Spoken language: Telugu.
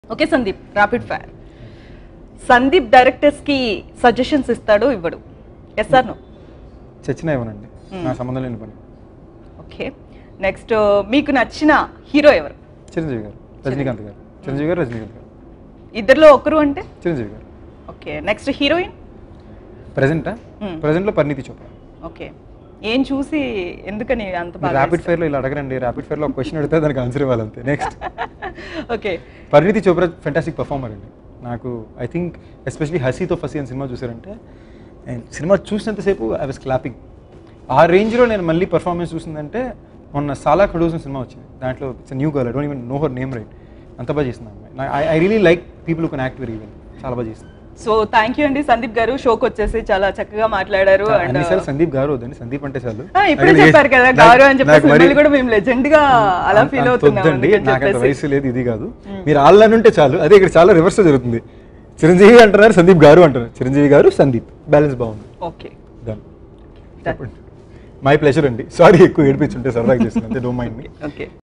Okay Sandeep rapid fire Sandeep directors కి సజెషన్స్ ఇస్తాడు ఇవ్వడు ఎస్ ఆర్ నో చచ్చినా ఇవ్వనండి నా సంబంధం లేని పని ఓకే నెక్స్ట్ మీకు నచ్చిన హీరో ఎవరు చిరంజీవి గారు రజనీకాంత్ గారు చిరంజీవి గారు రజనీకాంత్ గారు ఇద్దరిలో ఒకరు అంటే Chiranjeevi garu okay next heroine ప్రజెంటా Hmm. ప్రజెంట్లో పరిణీతి చోప్రా ఓకే ఏం చూసి ఎందుకని అంత బాగా ర్యాపిడ్ ఫైర్లో ఇలా అడగరండి ర్యాపిడ్ ఫైర్లో ఒక క్వశ్చన్ అడిగితే దానికి answer ఇవ్వాలంతే next okay Parineeti Chopra fantastic performer అండి నాకు ఐ థింక్ ఎస్పెషలీ హసీతో ఫసీ అని సినిమా చూసారంటే నేను సినిమా చూసినంతసేపు ఐ వాస్ క్లాపింగ్ ఆ రేంజ్లో నేను మళ్ళీ పర్ఫార్మెన్స్ చూసిందంటే మొన్న సాలా ఖడూస్ అని సినిమా వచ్చింది దాంట్లో it's new girl I don't even know her name right అంత బాగా చేసింది అమ్మాయి I really like people can act very well చాలా బాగా చేసింది సో థ్యాంక్ యూ అండి సందీప్ గారు షోకి వచ్చేసి చాలా చక్కగా మాట్లాడారు అండ్ అన్నిసార్లు సందీప్ గారు వద్దండి సందీప్ అంటే చాలు ఇప్పుడే నాకు చెప్పారు కదా నాకు- గారు అని నాకు చెప్పేసి మరి- మిమ్మల్ని కూడా మేము లెజెండ్ గా అలా అంత- ఫీల్ అంత అవుతున్నాం వద్దండి అందుకని నాకు అంత చెప్పేసి. వయసు లేదు ఇది కాదు మీరు ఆళ్ళని ఉంటే చాలు అదే ఇక్కడ చాలా రివర్స్ జరుగుతుంది చిరంజీవి అంటున్నారు సందీప్ గారు అంటున్నారు చిరంజీవి గారు సందీప్ బ్యాలెన్స్ బాగుంది ఓకే డన్ చెప్పండి మై ప్లెజర్ అండి సారీ ఎక్కువ ఏడిపించుంటే సరదాగా చేస్తున్నాను డోంట్ మైండ్ మీ ఓకే